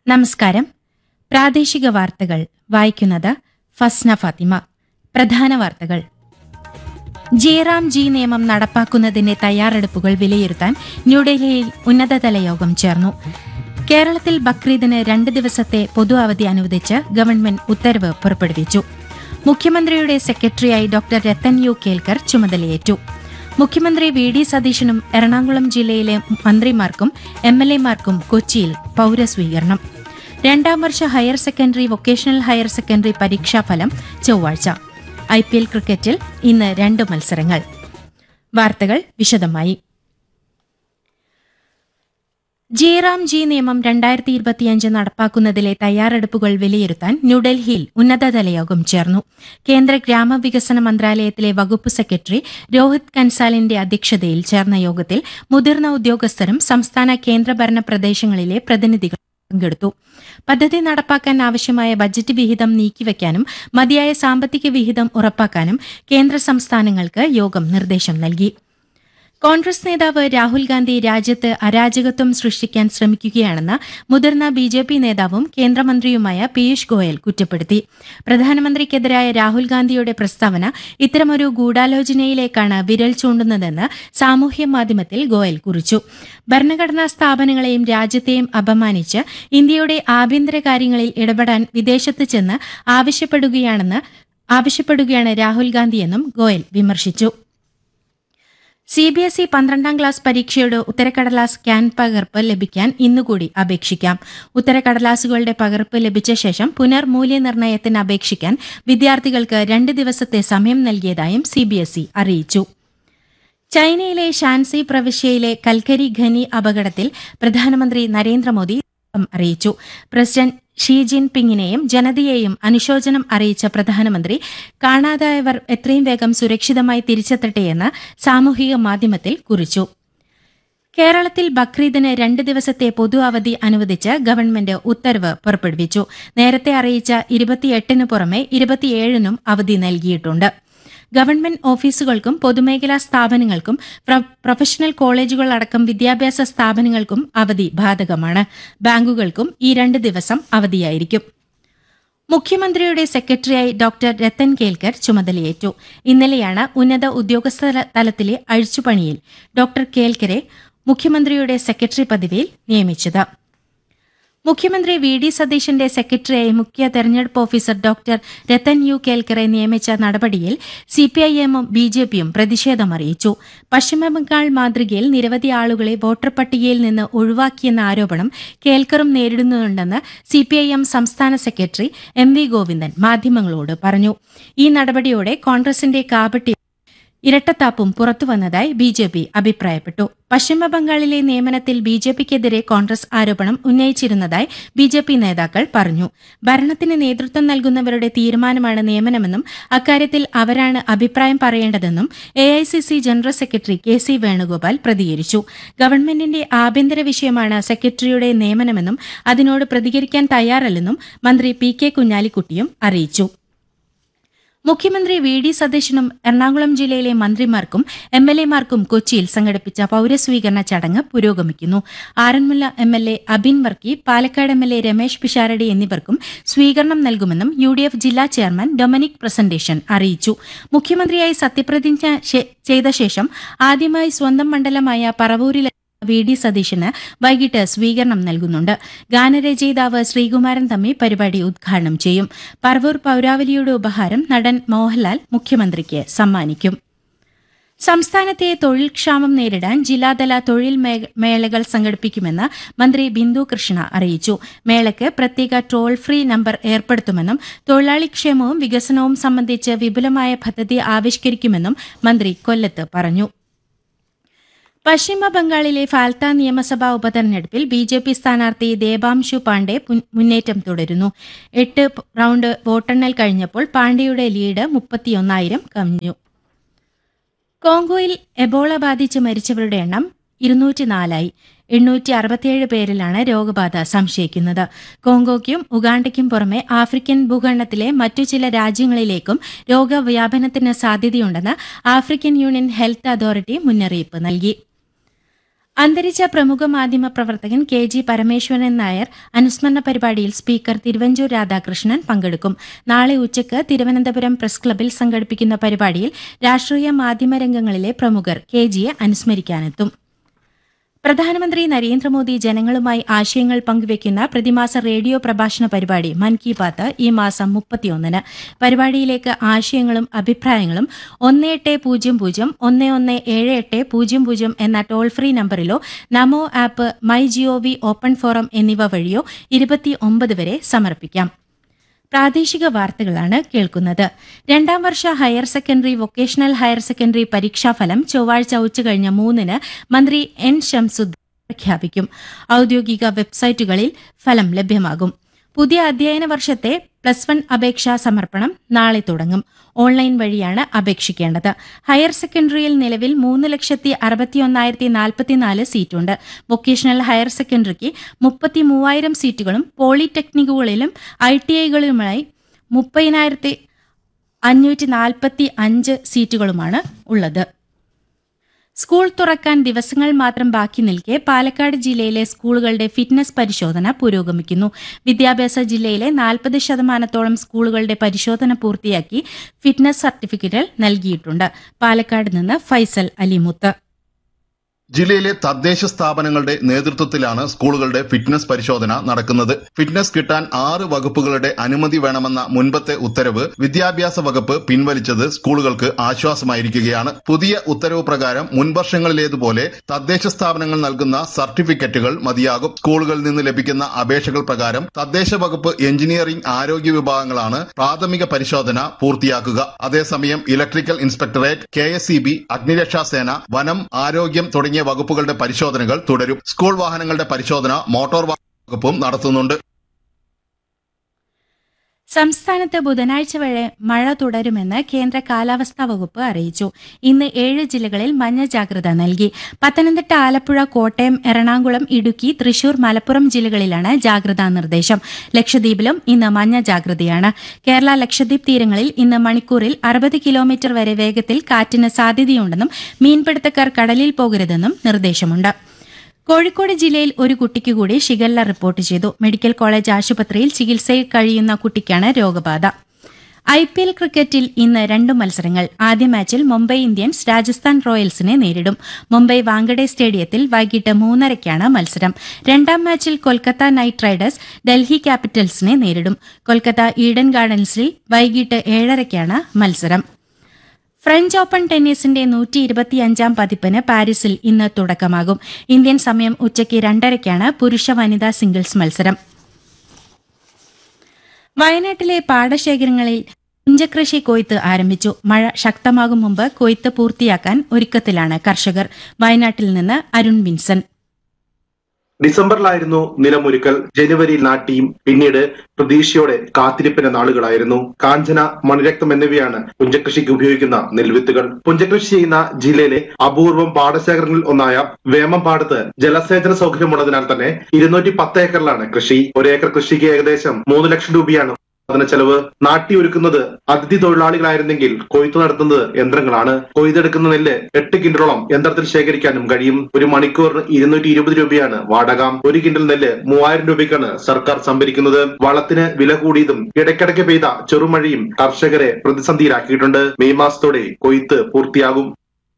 നമസ്കാരം പ്രാദേശിക വാർത്തകൾ വായിക്കുന്നത് ഫസ്ന ഫാത്തിമ പ്രധാന വാർത്തകൾ ജയറാം ജി നിയമം നടപ്പാക്കുന്നതിന്റെ തയ്യാറെടുപ്പുകൾ വിലയിരുത്താൻ ന്യൂഡൽഹിയിൽ ഉന്നതതല യോഗം ചേർന്നു കേരളത്തിൽ ബക്രീദിന് രണ്ട് ദിവസത്തെ പൊതു അവധി അനുവദിച്ച് ഗവൺമെന്റ് ഉത്തരവ് പുറപ്പെടുവിച്ചു മുഖ്യമന്ത്രിയുടെ സെക്രട്ടറിയായി ഡോക്ടർ രത്തൻ യു കേൽക്കർ ചുമതലയേറ്റു മുഖ്യമന്ത്രി വി ഡി സതീശനും എറണാകുളം ജില്ലയിലെ മന്ത്രിമാർക്കും എം എൽ എമാർക്കും കൊച്ചിയിൽ പൌരസ്വീകരണം രണ്ടാം വർഷ higher secondary vocational higher secondary പരീക്ഷാഫലം ചൊവ്വാഴ്ച ഐ പി എൽ ക്രിക്കറ്റിൽ ഇന്ന് രണ്ട് മത്സരങ്ങൾ വാർത്തകൾ വിശദമായി ജയറാം ജി നിയമം രണ്ടായിരത്തി ഇരുപത്തിയഞ്ച് നടപ്പാക്കുന്നതിലെ തയ്യാറെടുപ്പുകൾ വിലയിരുത്താൻ ന്യൂഡൽഹിയിൽ ഉന്നതതല യോഗം ചേർന്നു കേന്ദ്ര ഗ്രാമവികസന മന്ത്രാലയത്തിലെ വകുപ്പ് സെക്രട്ടറി രോഹിത് കൻസാലിന്റെ അധ്യക്ഷതയിൽ ചേർന്ന യോഗത്തിൽ മുതിർന്ന ഉദ്യോഗസ്ഥരും സംസ്ഥാന കേന്ദ്രഭരണ പ്രദേശങ്ങളിലെ പ്രതിനിധികൾ പങ്കെടുത്തു പദ്ധതി നടപ്പാക്കാൻ ആവശ്യമായ ബജറ്റ് വിഹിതം നീക്കിവെക്കാനും മതിയായ സാമ്പത്തിക വിഹിതം ഉറപ്പാക്കാനും കേന്ദ്ര സംസ്ഥാനങ്ങൾക്ക് യോഗം നിർദ്ദേശം നൽകി കോൺഗ്രസ് നേതാവ് രാഹുൽ ഗാന്ധി രാജ്യത്ത് അരാജകത്വം സൃഷ്ടിക്കാൻ ശ്രമിക്കുകയാണെന്ന് മുതിർന്ന ബി ജെ പി നേതാവും കേന്ദ്രമന്ത്രിയുമായ പീയൂഷ് ഗോയൽ കുറ്റപ്പെടുത്തി പ്രധാനമന്ത്രിക്കെതിരായ രാഹുൽ ഗാന്ധിയുടെ പ്രസ്താവന ഇത്തരമൊരു ഗൂഢാലോചനയിലേക്കാണ് വിരൽ ചൂണ്ടുന്നതെന്ന് സാമൂഹ്യ മാധ്യമത്തിൽ ഗോയൽ കുറിച്ചു ഭരണഘടനാ സ്ഥാപനങ്ങളെയും രാജ്യത്തെയും അപമാനിച്ച് ഇന്ത്യയുടെ ആഭ്യന്തര കാര്യങ്ങളിൽ ഇടപെടാൻ വിദേശത്ത് ചെന്ന് ആവശ്യപ്പെടുകയാണെന്ന് ആവശ്യപ്പെടുകയാണ് രാഹുൽ ഗാന്ധിയെന്നും ഗോയൽ വിമർശിച്ചു സി ബി എസ് ഇ പന്ത്രണ്ടാം ക്ലാസ് പരീക്ഷയുടെ ഉത്തരക്കടലാസ് സ്കാൻ പകർപ്പ് ലഭിക്കാൻ ഇന്നുകൂടി അപേക്ഷിക്കാം ഉത്തരക്കടലാസുകളുടെ പകർപ്പ് ലഭിച്ച ശേഷം പുനർമൂല്യനിർണ്ണയത്തിന് അപേക്ഷിക്കാൻ വിദ്യാർത്ഥികൾക്ക് രണ്ട് ദിവസത്തെ സമയം നൽകിയതായും സി ബി എസ് ഇ അറിയിച്ചു ചൈനയിലെ ഷാൻസി പ്രവിശ്യയിലെ കൽക്കരി ഖനി അപകടത്തിൽ പ്രധാനമന്ത്രി നരേന്ദ്രമോദി ദുഃഖം അറിയിച്ചു പ്രസിഡന്റ് ഷീ ജിൻപിങ്ങിനെയും ജനതയെയും അനുശോചനം അറിയിച്ച പ്രധാനമന്ത്രി കാണാതായവർ എത്രയും വേഗം സുരക്ഷിതമായി തിരിച്ചെത്തട്ടെയെന്ന് സാമൂഹിക മാധ്യമത്തിൽ കുറിച്ചു കേരളത്തിൽ ബക്രീദിന് രണ്ട് ദിവസത്തെ പൊതു അവധി അനുവദിച്ച് ഗവൺമെന്റ് ഉത്തരവ് പുറപ്പെടുവിച്ചു നേരത്തെ അറിയിച്ച ഇരുപത്തിയെട്ടിന് പുറമെ ഇരുപത്തിയേഴിനും അവധി നൽകിയിട്ടുണ്ട് ഗവൺമെന്റ് ഓഫീസുകൾക്കും പൊതുമേഖലാ സ്ഥാപനങ്ങൾക്കും പ്ര- പ്രൊഫഷണൽ കോളേജുകൾ അടക്കം വിദ്യാഭ്യാസ സ്ഥാപനങ്ങൾക്കും അവധി ബാധകമാണ് ബാങ്കുകൾക്കും ഈ രണ്ട് ദിവസം അവധിയായിരിക്കും മുഖ്യമന്ത്രിയുടെ സെക്രട്ടറിയായി ഡോക്ടർ രത്തൻ കേൽക്കർ ചുമതലയേറ്റു ഇന്നലെയാണ് ഉന്നത ഉദ്യോഗസ്ഥ തലത്തിലെ അഴിച്ചുപണിയിൽ ഡോക്ടർ കേൽക്കരെ മുഖ്യമന്ത്രിയുടെ സെക്രട്ടറി പദവിയിൽ നിയമിച്ചത് മുഖ്യമന്ത്രി വി ഡി സതീശന്റെ സെക്രട്ടറിയായി മുഖ്യ തെരഞ്ഞെടുപ്പ് ഓഫീസർ ഡോക്ടർ രത്തൻ യു കേൽക്കറെ നിയമിച്ച നടപടിയിൽ സിപിഐഎമ്മും ബി ജെ പിയും പ്രതിഷേധമറിയിച്ചു പശ്ചിമബംഗാൾ മാതൃകയിൽ നിരവധി ആളുകളെ വോട്ടർ പട്ടികയിൽ നിന്ന് ഒഴിവാക്കിയെന്ന ആരോപണം കേൽക്കറും നേരിടുന്നുണ്ടെന്ന് സിപിഐഎം സംസ്ഥാന സെക്രട്ടറി എം വി ഗോവിന്ദൻ മാധ്യമങ്ങളോട് പറഞ്ഞു ഈ നടപടിയോടെ കോൺഗ്രസിന്റെ കാപട്ടി ഇരട്ടത്താപ്പും പുറത്തുവന്നതായി ബി ജെ പി അഭിപ്രായപ്പെട്ടു പശ്ചിമബംഗാളിലെ നിയമനത്തിൽ ബി ജെ പിക്കെതിരെ കോൺഗ്രസ് ആരോപണം ഉന്നയിച്ചിരുന്നതായി ബി ജെ പി നേതാക്കൾ പറഞ്ഞു ഭരണത്തിന് നേതൃത്വം നൽകുന്നവരുടെ തീരുമാനമാണ് നിയമനമെന്നും അക്കാര്യത്തിൽ അവരാണ് അഭിപ്രായം പറയേണ്ടതെന്നും A I C C general secretary K C Venugopal പ്രതികരിച്ചു ഗവൺമെന്റിന്റെ ആഭ്യന്തര വിഷയമാണ് സെക്രട്ടറിയുടെ നിയമനമെന്നും അതിനോട് പ്രതികരിക്കാൻ തയ്യാറല്ലെന്നും മന്ത്രി പി കെ കുഞ്ഞാലിക്കുട്ടിയും അറിയിച്ചു മുഖ്യമന്ത്രി വി ഡി സതീശനും എറണാകുളം ജില്ലയിലെ മന്ത്രിമാർക്കും എം എൽ എമാർക്കും കൊച്ചിയിൽ സംഘടിപ്പിച്ച പൌരസ്വീകരണ ചടങ്ങ് പുരോഗമിക്കുന്നു Aranmula M L A Abin Varkey Palakkad M L A Ramesh Pisharody എന്നിവർക്കും സ്വീകരണം നൽകുമെന്നും യു ഡി എഫ് ജില്ലാ ചെയർമാൻ ഡൊമിനിക് പ്രസന്റേഷൻ അറിയിച്ചു മുഖ്യമന്ത്രിയായി സത്യപ്രതിജ്ഞ ശേ- ചെയ്ത ശേഷം ആദ്യമായി സ്വന്തം മണ്ഡലമായ പറവൂരിലെ വി ഡി സതീശന് വൈകിട്ട് സ്വീകരണം നൽകുന്നുണ്ട് ഗാനരചയിതാവ് ശ്രീകുമാരൻ തമ്മി പരിപാടി ഉദ്ഘാടനം ചെയ്യും പറവൂർ പൌരാവലിയുടെ ഉപഹാരം നടൻ മോഹൻലാൽ മുഖ്യമന്ത്രിക്ക് സമ്മാനിക്കും സംസ്ഥാനത്തെ തൊഴിൽ ക്ഷാമം നേരിടാൻ ജില്ലാതല തൊഴിൽ മേ- മേളകൾ സംഘടിപ്പിക്കുമെന്ന് മന്ത്രി ബിന്ദു കൃഷ്ണ അറിയിച്ചു മേളയ്ക്ക് പ്രത്യേക ടോൾ ഫ്രീ നമ്പർ ഏർപ്പെടുത്തുമെന്നും തൊഴിലാളി ക്ഷേമവും വികസനവും സംബന്ധിച്ച് വിപുലമായ പദ്ധതി ആവിഷ്കരിക്കുമെന്നും മന്ത്രി കൊല്ലത്ത് പറഞ്ഞു പശ്ചിമ ബംഗാളിലെ ഫാൽത്ത നിയമസഭാ ഉപതെരഞ്ഞെടുപ്പിൽ ബി ജെ പി സ്ഥാനാർത്ഥി ദേബാംശു പാണ്ഡെ പുൻ- മുന്നേറ്റം തുടരുന്നു എട്ട് പ് റൌണ്ട് വോട്ടെണ്ണൽ കഴിഞ്ഞപ്പോൾ പാണ്ഡെയുടെ ലീഡ് മുപ്പത്തിയൊന്നായിരം കവിഞ്ഞു കോങ്കോയിൽ എബോള ബാധിച്ച് മരിച്ചവരുടെ എണ്ണം ഇരുന്നൂറ്റിനാലായി എണ്ണൂറ്റി അറുപത്തിയേഴ് പേരിലാണ് രോഗബാധ സംശയിക്കുന്നത് കോങ്കോയ്ക്കും ഉഗാണ്ടയ്ക്കും പുറമെ ആഫ്രിക്കൻ ഭൂഖണ്ഡത്തിലെ മറ്റു ചില രാജ്യങ്ങളിലേക്കും രോഗവ്യാപനത്തിന് സാധ്യതയുണ്ടെന്ന് ആഫ്രിക്കൻ യൂണിയൻ ഹെൽത്ത് അതോറിറ്റി മുന്നറിയിപ്പ് നൽകി അന്തരിച്ച പ്രമുഖ മാധ്യമ പ്രവർത്തകൻ കെ ജി പരമേശ്വരൻ നായർ അനുസ്മരണ പരിപാടിയിൽ സ്പീക്കർ തിരുവഞ്ചൂർ രാധാകൃഷ്ണൻ പങ്കെടുക്കും നാളെ ഉച്ചയ്ക്ക് തിരുവനന്തപുരം പ്രസ് ക്ലബിൽ സംഘടിപ്പിക്കുന്ന പരിപാടിയിൽ രാഷ്ട്രീയ മാധ്യമ രംഗങ്ങളിലെ പ്രമുഖർ കെ ജിയെ അനുസ്മരിക്കാനെത്തും പ്രധാനമന്ത്രി നരേന്ദ്രമോദി ജനങ്ങളുമായി ആശയങ്ങൾ പങ്കുവയ്ക്കുന്ന പ്രതിമാസ റേഡിയോ പ്രഭാഷണ പരിപാടി മൻ കി ബാത്ത് ഈ മാസം മുപ്പത്തിയൊന്നിന് പരിപാടിയിലേക്ക് ആശയങ്ങളും അഭിപ്രായങ്ങളും ഒന്ന് എട്ട് പൂജ്യം പൂജ്യം ഒന്ന് ഒന്ന് ഏഴ് എട്ട് പൂജ്യം പൂജ്യം എന്ന ടോൾ ഫ്രീ നമ്പറിലോ NaMo app my gov open forum എന്നിവ വഴിയോ ഇരുപത്തിയൊമ്പത് വരെ സമർപ്പിക്കാം പ്രാദേശിക വാർത്തകളാണ് കേൾക്കുന്നത് രണ്ടാം വർഷ higher secondary vocational higher secondary പരീക്ഷാഫലം ചൊവ്വാഴ്ച ഉച്ചകഴിഞ്ഞ് മൂന്നിന് മന്ത്രി എൻ ഷംസുദ്ദീൻ പ്രഖ്യാപിക്കും ഔദ്യോഗിക വെബ്സൈറ്റുകളിൽ ഫലം ലഭ്യമാകും പുതിയ അധ്യയന വർഷത്തെ പ്ലസ് വൺ അപേക്ഷാ സമർപ്പണം നാളെ തുടങ്ങും ഓൺലൈൻ വഴിയാണ് അപേക്ഷിക്കേണ്ടത് ഹയർ സെക്കൻഡറിയിൽ നിലവിൽ മൂന്ന് ലക്ഷത്തി അറുപത്തിയൊന്നായിരത്തി നാൽപ്പത്തിനാല് സീറ്റുണ്ട് വൊക്കേഷണൽ ഹയർ സെക്കൻഡറിക്ക് മുപ്പത്തി മൂവായിരം സീറ്റുകളും പോളിടെക്നിക്കുകളിലും ഐ ടി ഐകളിലുമായി മുപ്പതിനായിരത്തി അഞ്ഞൂറ്റി നാൽപ്പത്തി അഞ്ച് സീറ്റുകളുമാണ് ഉള്ളത് സ്കൂൾ തുറക്കാൻ ദിവസങ്ങൾ മാത്രം ബാക്കി നിൽക്കെ പാലക്കാട് ജില്ലയിലെ സ്കൂളുകളുടെ ഫിറ്റ്നസ് പരിശോധന പുരോഗമിക്കുന്നു വിദ്യാഭ്യാസ ജില്ലയിലെ നാൽപ്പത് ശതമാനത്തോളം സ്കൂളുകളുടെ പരിശോധന പൂർത്തിയാക്കി ഫിറ്റ്നസ് സർട്ടിഫിക്കറ്റുകൾ നൽകിയിട്ടുണ്ട് പാലക്കാട് നിന്ന് ഫൈസൽ അലിമുത്ത് ജില്ലയിലെ തദ്ദേശ സ്ഥാപനങ്ങളുടെ നേതൃത്വത്തിലാണ് സ്കൂളുകളുടെ ഫിറ്റ്നസ് പരിശോധന നടക്കുന്നത് ഫിറ്റ്നസ് കിട്ടാൻ ആറ് വകുപ്പുകളുടെ അനുമതി വേണമെന്ന മുൻപത്തെ ഉത്തരവ് വിദ്യാഭ്യാസ വകുപ്പ് പിൻവലിച്ചത് സ്കൂളുകൾക്ക് ആശ്വാസമായിരിക്കുകയാണ് പുതിയ ഉത്തരവ് പ്രകാരം മുൻവർഷങ്ങളിലേതുപോലെ തദ്ദേശ സ്ഥാപനങ്ങൾ നൽകുന്ന സർട്ടിഫിക്കറ്റുകൾ മതിയാകും സ്കൂളുകളിൽ നിന്ന് ലഭിക്കുന്ന അപേക്ഷകൾ പ്രകാരം തദ്ദേശ വകുപ്പ് എഞ്ചിനീയറിംഗ് ആരോഗ്യ വിഭാഗങ്ങളാണ് പ്രാഥമിക പരിശോധന പൂർത്തിയാക്കുക അതേസമയം electrical inspectorate K S E B അഗ്നിരക്ഷാസേന വനം ആരോഗ്യം തുടങ്ങിയ വകുപ്പുകളുടെ പരിശോധനകൾ തുടരും സ്കൂൾ വാഹനങ്ങളുടെ പരിശോധന മോട്ടോർ വാഹന വകുപ്പും നടത്തുന്നുണ്ട് സംസ്ഥാനത്ത് ബുധനാഴ്ച വരെ മഴ തുടരുമെന്ന് കേന്ദ്ര കാലാവസ്ഥാ വകുപ്പ് അറിയിച്ചു ഇന്ന് ഏഴ് ജില്ലകളിൽ മഞ്ഞ ജാഗ്രത നൽകി പത്തനംതിട്ട ആലപ്പുഴ കോട്ടയം എറണാകുളം ഇടുക്കി തൃശൂർ മലപ്പുറം ജില്ലകളിലാണ് ജാഗ്രതാ നിർദ്ദേശം ലക്ഷദ്വീപിലും ഇന്ന് മഞ്ഞ ജാഗ്രതയാണ് കേരള ലക്ഷദ്വീപ് തീരങ്ങളിൽ ഇന്ന് മണിക്കൂറിൽ അറുപത് കിലോമീറ്റർ വരെ വേഗത്തിൽ കാറ്റിന് സാധ്യതയുണ്ടെന്നും മീൻപിടുത്തക്കാർ കടലിൽ പോകരുതെന്നും നിർദ്ദേശമുണ്ട് കോഴിക്കോട് ജില്ലയിൽ ഒരു കുട്ടിക്ക് കൂടി ഷിഗല്ല റിപ്പോർട്ട് ചെയ്തു മെഡിക്കൽ കോളേജ് ആശുപത്രിയിൽ ചികിത്സയിൽ കഴിയുന്ന കുട്ടിക്കാണ് രോഗബാധ ഐ പി എൽ ക്രിക്കറ്റിൽ ഇന്ന് രണ്ട് മത്സരങ്ങൾ ആദ്യ മാച്ചിൽ മുംബൈ ഇന്ത്യൻസ് രാജസ്ഥാൻ റോയൽസിനെ നേരിടും മുംബൈ വാങ്കഡെ സ്റ്റേഡിയത്തിൽ വൈകിട്ട് മൂന്നരയ്ക്കാണ് മത്സരം രണ്ടാം മാച്ചിൽ കൊൽക്കത്ത നൈറ്റ് റൈഡേഴ്സ് ഡൽഹി ക്യാപിറ്റൽസിനെ നേരിടും കൊൽക്കത്ത ഈഡൻ ഗാർഡൻസിൽ വൈകിട്ട് ഏഴരയ്ക്കാണ് മത്സരം ഫ്രഞ്ച് ഓപ്പൺ ടെന്നീസിന്റെ നൂറ്റി ഇരുപത്തിയഞ്ചാം പതിപ്പിന് പാരീസിൽ ഇന്ന് തുടക്കമാകും ഇന്ത്യൻ സമയം ഉച്ചയ്ക്ക് രണ്ടരയ്ക്കാണ് പുരുഷ വനിതാ സിംഗിൾസ് മത്സരം വയനാട്ടിലെ പാടശേഖരങ്ങളിൽ പുഞ്ചകൃഷി കൊയ്ത്ത് ആരംഭിച്ചു മഴ ശക്തമാകും മുമ്പ് കൊയ്ത്ത് പൂർത്തിയാക്കാൻ ഒരുക്കത്തിലാണ് കർഷകർ വയനാട്ടിൽ നിന്ന് അരുൺ വിൻസൻ ഡിസംബറിലായിരുന്നു നിലമൊരുക്കൽ ജനുവരിയിൽ നാട്ടിയും പിന്നീട് പ്രതീക്ഷയോടെ കാത്തിരിപ്പിന്റെ നാളുകളായിരുന്നു കാഞ്ചന മണിരക്തം എന്നിവയാണ് പുഞ്ചകൃഷിക്ക് ഉപയോഗിക്കുന്ന നെൽവിത്തുകൾ പുഞ്ചകൃഷി ചെയ്യുന്ന ജില്ലയിലെ അപൂർവം പാടശേഖരങ്ങളിൽ ഒന്നായ വേമമ്പാടത്ത് ജലസേചന സൗകര്യമുള്ളതിനാൽ തന്നെ ഇരുന്നൂറ്റി പത്ത് ഏക്കറിലാണ് കൃഷി ഒരേക്കർ കൃഷിക്ക് ഏകദേശം മൂന്ന് ലക്ഷം രൂപയാണ് ഉൽപാദന ചെലവ് നാട്ടിയൊരുക്കുന്നത് അതിഥി തൊഴിലാളികളായിരുന്നെങ്കിൽ കൊയ്ത്ത് നടത്തുന്നത് യന്ത്രങ്ങളാണ് കൊയ്തെടുക്കുന്ന നെല്ല് എട്ട് കിൻഡലോളം യന്ത്രത്തിൽ ശേഖരിക്കാനും കഴിയും ഒരു മണിക്കൂറിന് ഇരുന്നൂറ്റി ഇരുപത് രൂപയാണ് വാടക ഒരു കിൻഡൽ നെല്ല് മൂവായിരം രൂപയ്ക്കാണ് സർക്കാർ സംഭരിക്കുന്നത് വളത്തിന് വില കൂടിയതും ഇടയ്ക്കിടയ്ക്ക് പെയ്ത ചെറുമഴയും കർഷകരെ പ്രതിസന്ധിയിലാക്കിയിട്ടുണ്ട് മെയ് മാസത്തോടെ കൊയ്ത്ത് പൂർത്തിയാകും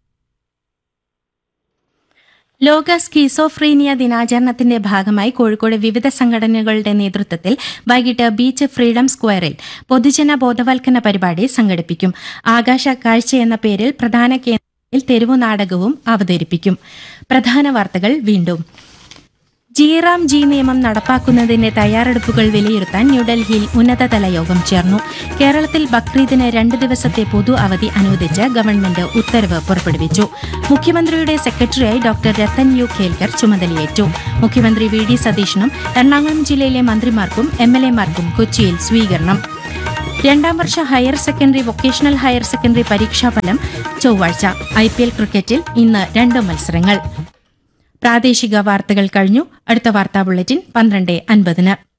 ലോക സ്കീസോഫ്രീനിയ ദിനാചരണത്തിന്റെ ഭാഗമായി കോഴിക്കോട് വിവിധ സംഘടനകളുടെ നേതൃത്വത്തിൽ വൈകിട്ട് ബീച്ച് ഫ്രീഡം സ്ക്വയറിൽ പൊതുജന ബോധവൽക്കരണ പരിപാടി സംഘടിപ്പിക്കും ആകാശ കാഴ്ച എന്ന പേരിൽ പ്രധാന കേന്ദ്രത്തിൽ തെരുവു നാടകവും അവതരിപ്പിക്കും പ്രധാന വാർത്തകൾ വീണ്ടും ജിറാം ജി നിയമം നടപ്പാക്കുന്നതിന്റെ തയ്യാറെടുപ്പുകൾ വിലയിരുത്താൻ ന്യൂഡൽഹിയിൽ ഉന്നതതല യോഗം ചേർന്നു കേരളത്തിൽ ബക്രീദിന് രണ്ട് ദിവസത്തെ പൊതു അവധി അനുവദിച്ച് ഗവൺമെന്റ് ഉത്തരവ് പുറപ്പെടുവിച്ചു മുഖ്യമന്ത്രിയുടെ സെക്രട്ടറിയായി ഡോക്ടർ രത്തൻ യു ഖേൽക്കർ ചുമതലയേറ്റു മുഖ്യമന്ത്രി വി ഡി സതീശനും എറണാകുളം ജില്ലയിലെ മന്ത്രിമാർക്കും എം എൽ എമാർക്കും കൊച്ചിയിൽ സ്വീകരണം രണ്ടാം വർഷ higher secondary vocational higher secondary പരീക്ഷാഫലം ചൊവ്വാഴ്ച ഐ പി എൽ ക്രിക്കറ്റിൽ ഇന്ന് രണ്ട് മത്സരങ്ങൾ പ്രാദേശിക വാർത്തകൾ കഴിഞ്ഞു അടുത്ത വാർത്താ ബുള്ളറ്റിൻ പന്ത്രണ്ട് അൻപതിന്